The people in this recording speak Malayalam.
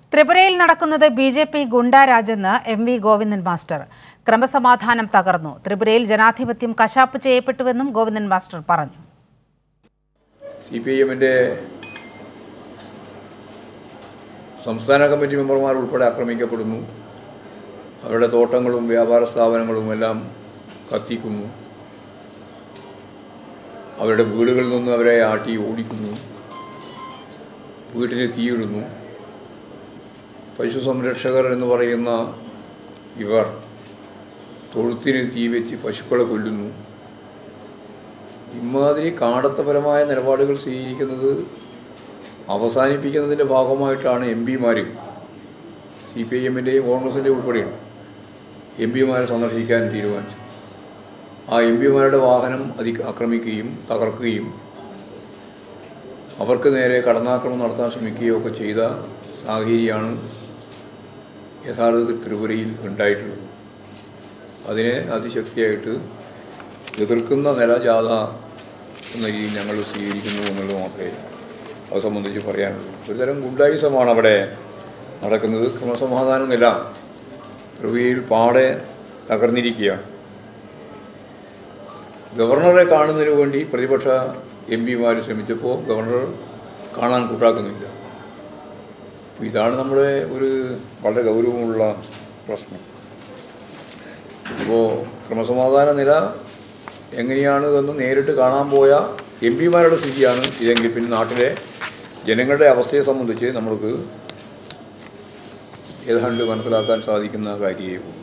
ത്രിപുരയിൽ നടക്കുന്നത് ബി ജെ പി ഗുണ്ടാരാജെന്ന് എം വി ഗോവിന്ദൻ മാസ്റ്റർ ക്രമസമാധാനം തകർന്നു ത്രിപുരയിൽ ജനാധിപത്യം കശാപ്പ് ചെയ്യപ്പെട്ടുവെന്നും ഗോവിന്ദൻ മാസ്റ്റർ പറഞ്ഞു സി പി ഐ എമ്മിൻ്റെ സംസ്ഥാന കമ്മിറ്റി മെമ്പർമാർ ഉൾപ്പെടെ ആക്രമിക്കപ്പെടുന്നു അവരുടെ തോട്ടങ്ങളും വ്യാപാര സ്ഥാപനങ്ങളും എല്ലാം കത്തിക്കുന്നു അവരുടെ വീടുകളിൽ നിന്ന് അവരെ ആട്ടി ഓടിക്കുന്നു വീട്ടിന് തീയിടുന്നു പശു സംരക്ഷകർ എന്ന് പറയുന്ന ഇവർ തൊഴുത്തിന് തീ വെച്ച് പശുക്കളെ കൊല്ലുന്നു ഇമാതിരി കാടത്തപരമായ നിലപാടുകൾ സ്വീകരിക്കുന്നത് അവസാനിപ്പിക്കുന്നതിൻ്റെ ഭാഗമായിട്ടാണ് എം പിമാർ സി പി ഐ എമ്മിൻ്റെയും കോൺഗ്രസിൻ്റെയും ഉൾപ്പെടെയുണ്ട് എം പിമാരെ സന്ദർശിക്കാൻ തീരുമാനിച്ചു ആ എം പിമാരുടെ വാഹനം അതി ആക്രമിക്കുകയും തകർക്കുകയും അവർക്ക് നേരെ കടന്നാക്രമണം നടത്താൻ ശ്രമിക്കുകയോ ഒക്കെ ചെയ്ത സാഹചര്യമാണ് യഥാർത്ഥത്തിൽ ത്രിപുരയിൽ ഉണ്ടായിട്ടുള്ളത് അതിനെ അതിശക്തിയായിട്ട് എതിർക്കുന്ന നില ജാഥ എന്ന രീതിയിൽ ഞങ്ങൾ സ്വീകരിക്കുന്നു എന്നുള്ളത് മാത്രമേ അത് സംബന്ധിച്ച് പറയാനുള്ളൂ ഒരുതരം ഗുണ്ടായുസമാണ് അവിടെ നടക്കുന്നത് ക്രമസമാധാന നില ത്രിപുരയിൽ പാടെ തകർന്നിരിക്കുകയാണ് ഗവർണറെ കാണുന്നതിന് വേണ്ടി പ്രതിപക്ഷ എം പിമാർ ശ്രമിച്ചപ്പോൾ ഗവർണർ കാണാൻ കൂട്ടാക്കുന്നില്ല അപ്പോൾ ഇതാണ് നമ്മുടെ ഒരു വളരെ ഗൗരവമുള്ള പ്രശ്നം അപ്പോൾ ക്രമസമാധാന നില എങ്ങനെയാണ് എന്ന് നേരിട്ട് കാണാൻ പോയ എം പിമാരുടെ സ്ഥിതിയാണ് ഇതെങ്കിൽ പിന്നെ നാട്ടിലെ ജനങ്ങളുടെ അവസ്ഥയെ സംബന്ധിച്ച് നമ്മൾക്ക് ഏതാണ്ട് മനസ്സിലാക്കാൻ സാധിക്കുന്ന കാര്യമേ ഉള്ളൂ